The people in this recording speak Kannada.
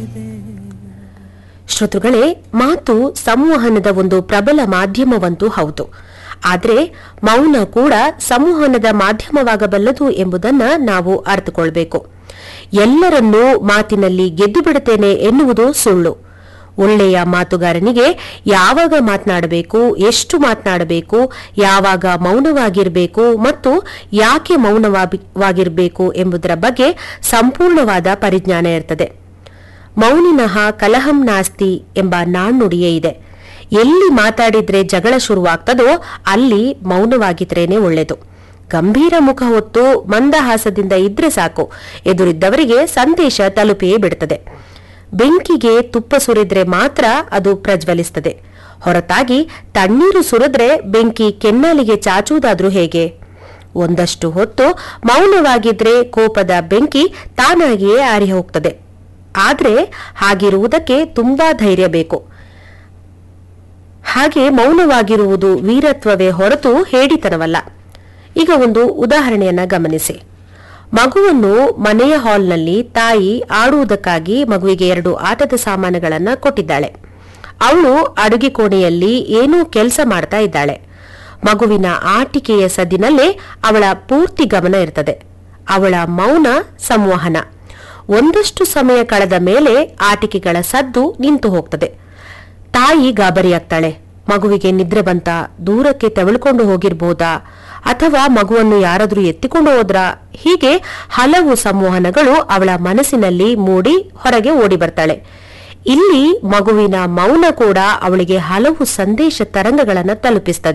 ಶ್ರೋತೃಗಳೇ ಮಾತು ಸಂವಹನದ ಒಂದು ಪ್ರಬಲ ಮಾಧ್ಯಮವಂತೂ ಹೌದು ಆದರೆ ಮೌನ ಕೂಡ ಸಂವಹನದ ಮಾಧ್ಯಮವಾಗಬಲ್ಲದು ಎಂಬುದನ್ನ ನಾವು ಅರ್ಥಕೊಳ್ಬೇಕು ಎಲ್ಲರನ್ನೂ ಮಾತಿನಲ್ಲಿ ಗೆದ್ದು ಬಿಡುತ್ತೇನೆ ಎನ್ನುವುದು ಸುಳ್ಳು ಒಳ್ಳೆಯ ಮಾತುಗಾರನಿಗೆ ಯಾವಾಗ ಮಾತನಾಡಬೇಕು ಎಷ್ಟು ಮಾತನಾಡಬೇಕು ಯಾವಾಗ ಮೌನವಾಗಿರಬೇಕು ಮತ್ತು ಯಾಕೆ ಮೌನವಾಗಿರಬೇಕು ಎಂಬುದರ ಬಗ್ಗೆ ಸಂಪೂರ್ಣವಾದ ಪರಿಜ್ಞಾನ ಇರ್ತದೆ ಮೌನಿನಃ ಕಲಹಂ ನಾಸ್ತಿ ಎಂಬ ನಾಣ್ಣುಡಿಯೇ ಇದೆ ಎಲ್ಲಿ ಮಾತಾಡಿದ್ರೆ ಜಗಳ ಶುರುವಾಗ್ತದೋ ಅಲ್ಲಿ ಮೌನವಾಗಿದ್ರೇನೆ ಒಳ್ಳೆಯದು ಗಂಭೀರ ಮುಖ ಹೊತ್ತು ಮಂದಹಾಸದಿಂದ ಇದ್ರೆ ಸಾಕು ಎದುರಿದ್ದವರಿಗೆ ಸಂದೇಶ ತಲುಪಿಯೇ ಬಿಡುತ್ತದೆ ಬೆಂಕಿಗೆ ತುಪ್ಪ ಸುರಿದ್ರೆ ಮಾತ್ರ ಅದು ಪ್ರಜ್ವಲಿಸ್ತದೆ ಹೊರತಾಗಿ ತಣ್ಣೀರು ಸುರಿದ್ರೆ ಬೆಂಕಿ ಕೆನ್ನಾಲಿಗೆ ಚಾಚುವುದಾದ್ರೂ ಹೇಗೆ ಒಂದಷ್ಟು ಹೊತ್ತು ಮೌನವಾಗಿದ್ರೆ ಕೋಪದ ಬೆಂಕಿ ತಾನಾಗಿಯೇ ಆರಿ ಹೋಗ್ತದೆ ಆದ್ರೆ ಹಾಗಿರುವುದಕ್ಕೆ ತುಂಬಾ ಧೈರ್ಯ ಬೇಕು ಹಾಗೆ ಮೌನವಾಗಿರುವುದು ವೀರತ್ವವೇ ಹೊರತು ಹೇಡಿತನವಲ್ಲ ಈಗ ಒಂದು ಉದಾಹರಣೆಯನ್ನ ಗಮನಿಸಿ ಮಗುವನ್ನು ಮನೆಯ ಹಾಲ್ನಲ್ಲಿ ತಾಯಿ ಆಡುವುದಕ್ಕಾಗಿ ಮಗುವಿಗೆ ಎರಡು ಆಟದ ಸಾಮಾನುಗಳನ್ನ ಕೊಟ್ಟಿದ್ದಾಳೆ ಅವಳು ಅಡುಗೆ ಕೋಣೆಯಲ್ಲಿ ಏನೋ ಕೆಲಸ ಮಾಡ್ತಾ ಇದ್ದಾಳೆ ಮಗುವಿನ ಆಟಿಕೆಯ ಸದ್ದಿನಲ್ಲೇ ಅವಳ ಪೂರ್ತಿ ಗಮನ ಇರ್ತದೆ ಅವಳ ಮೌನ ಸಂವಹನ ಒಂದಷ್ಟು ಸಮಯ ಕಳೆದ ಮೇಲೆ ಆಟಿಕೆಗಳ ಸದ್ದು ನಿಂತು ಹೋಗ್ತದೆ ತಾಯಿ ಗಾಬರಿಯಾಗ್ತಾಳೆ ಮಗುವಿಗೆ ನಿದ್ರೆ ಬಂತ ದೂರಕ್ಕೆ ತೆವಳ್ಕೊಂಡು ಹೋಗಿರ್ಬೋದಾ ಅಥವಾ ಮಗುವನ್ನು ಯಾರಾದ್ರೂ ಎತ್ತಿಕೊಂಡು ಹೋದ್ರಾ ಹೀಗೆ ಹಲವು ಸಂವಹನಗಳು ಅವಳ ಮನಸ್ಸಿನಲ್ಲಿ ಮೂಡಿ ಹೊರಗೆ ಓಡಿ ಬರ್ತಾಳೆ ಇಲ್ಲಿ ಮಗುವಿನ ಮೌನ ಕೂಡ ಅವಳಿಗೆ ಹಲವು ಸಂದೇಶ ತರಂಗಗಳನ್ನು ತಲುಪಿಸ್ತದೆ